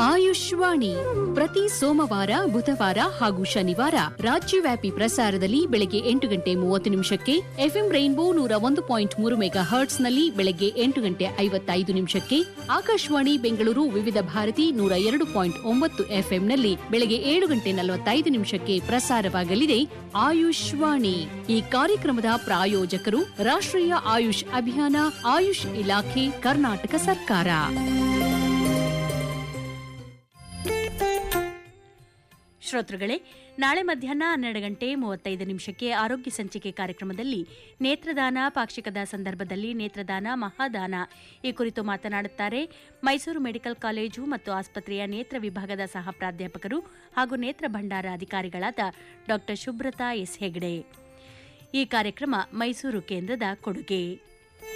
ಆಯುಷ್ವಾಣಿ ಪ್ರತಿ ಸೋಮವಾರ ಬುಧವಾರ ಹಾಗೂ ಶನಿವಾರ ರಾಜ್ಯವ್ಯಾಪಿ ಪ್ರಸಾರದಲ್ಲಿ ಬೆಳಗ್ಗೆ ಎಂಟು ಗಂಟೆ ಮೂವತ್ತು ನಿಮಿಷಕ್ಕೆ ಎಫ್ಎಂ ರೈನ್ಬೋ ನೂರ ಒಂದು ಪಾಯಿಂಟ್ ಮೂರು ಮೆಗಾ ಹರ್ಟ್ಸ್ನಲ್ಲಿ ಬೆಳಗ್ಗೆ ಎಂಟು ಗಂಟೆ ಐವತ್ತೈದು ನಿಮಿಷಕ್ಕೆ ಆಕಾಶವಾಣಿ ಬೆಂಗಳೂರು ವಿವಿಧ ಭಾರತಿ ನೂರ ಎರಡು ಪಾಯಿಂಟ್ ಒಂಬತ್ತು ಎಫ್ಎಂನಲ್ಲಿ ಬೆಳಗ್ಗೆ ಏಳು ಗಂಟೆ ನಲವತ್ತೈದು ನಿಮಿಷಕ್ಕೆ ಪ್ರಸಾರವಾಗಲಿದೆ ಆಯುಷ್ವಾಣಿ ಈ ಕಾರ್ಯಕ್ರಮದ ಪ್ರಾಯೋಜಕರು ರಾಷ್ಟ್ರೀಯ ಆಯುಷ್ ಅಭಿಯಾನ ಆಯುಷ್ ಇಲಾಖೆ ಕರ್ನಾಟಕ ಸರ್ಕಾರ ಶ್ರೋತೃಗಳೇ ನಾಳೆ ಮಧ್ಯಾಹ್ನ ಹನ್ನೆರಡು ಗಂಟೆ ಮೂವತ್ತೈದು ನಿಮಿಷಕ್ಕೆ ಆರೋಗ್ಯ ಸಂಚಿಕೆ ಕಾರ್ಯಕ್ರಮದಲ್ಲಿ ನೇತ್ರದಾನ ಪಾಕ್ಷಿಕದ ಸಂದರ್ಭದಲ್ಲಿ ನೇತ್ರದಾನ ಮಹಾದಾನ ಈ ಕುರಿತು ಮಾತನಾಡುತ್ತಾರೆ ಮೈಸೂರು ಮೆಡಿಕಲ್ ಕಾಲೇಜು ಮತ್ತು ಆಸ್ಪತ್ರೆಯ ನೇತ್ರ ವಿಭಾಗದ ಸಹ ಪ್ರಾಧ್ಯಾಪಕರು ಹಾಗೂ ನೇತ್ರ ಭಂಡಾರ ಅಧಿಕಾರಿಗಳಾದ ಡಾ ಶುಭ್ರತಾ ಎಸ್ ಹೆಗ್ಡೆ ಈ ಕಾರ್ಯಕ್ರಮ ಮೈಸೂರು ಕೇಂದ್ರದ ಕೊಡುಗೆ